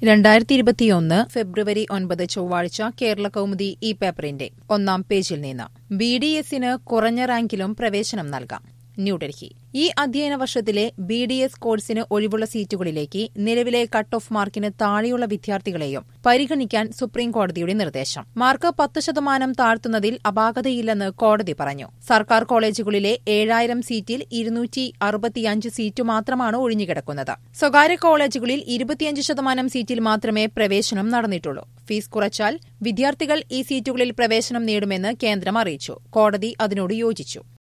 രണ്ടായിരത്തി ഇരുപത്തിയൊന്ന് ഫെബ്രുവരി ഒൻപത് ചൊവ്വാഴ്ച കേരള കൗമുദി ഈ പേപ്പറിന്റെ ഒന്നാം പേജിൽ നിന്ന് ബി ഡി എസിന് കുറഞ്ഞ റാങ്കിലും പ്രവേശനം നൽകാം ന്യൂഡൽഹി ഈ അധ്യയന വർഷത്തിലെ ബി ഡി എസ് കോഴ്സിന് ഒഴിവുള്ള സീറ്റുകളിലേക്ക് നിലവിലെ കട്ട് ഓഫ് മാർക്കിന് താഴെയുള്ള വിദ്യാർത്ഥികളെയും പരിഗണിക്കാൻ സുപ്രീംകോടതിയുടെ നിർദ്ദേശം മാർക്ക് പത്ത് ശതമാനം താഴ്ത്തുന്നതിൽ അപാകതയില്ലെന്ന് കോടതി പറഞ്ഞു സർക്കാർ കോളേജുകളിലെ ഏഴായിരം സീറ്റിൽ ഇരുന്നൂറ്റി അറുപത്തിയഞ്ച് സീറ്റു മാത്രമാണ് ഒഴിഞ്ഞുകിടക്കുന്നത് സ്വകാര്യ കോളേജുകളിൽ ഇരുപത്തിയഞ്ച് ശതമാനം സീറ്റിൽ മാത്രമേ പ്രവേശനം നടന്നിട്ടുള്ളൂ ഫീസ് കുറച്ചാൽ വിദ്യാർത്ഥികൾ ഈ സീറ്റുകളിൽ പ്രവേശനം നേടുമെന്ന് കേന്ദ്രം അറിയിച്ചു കോടതി അതിനോട് യോജിച്ചു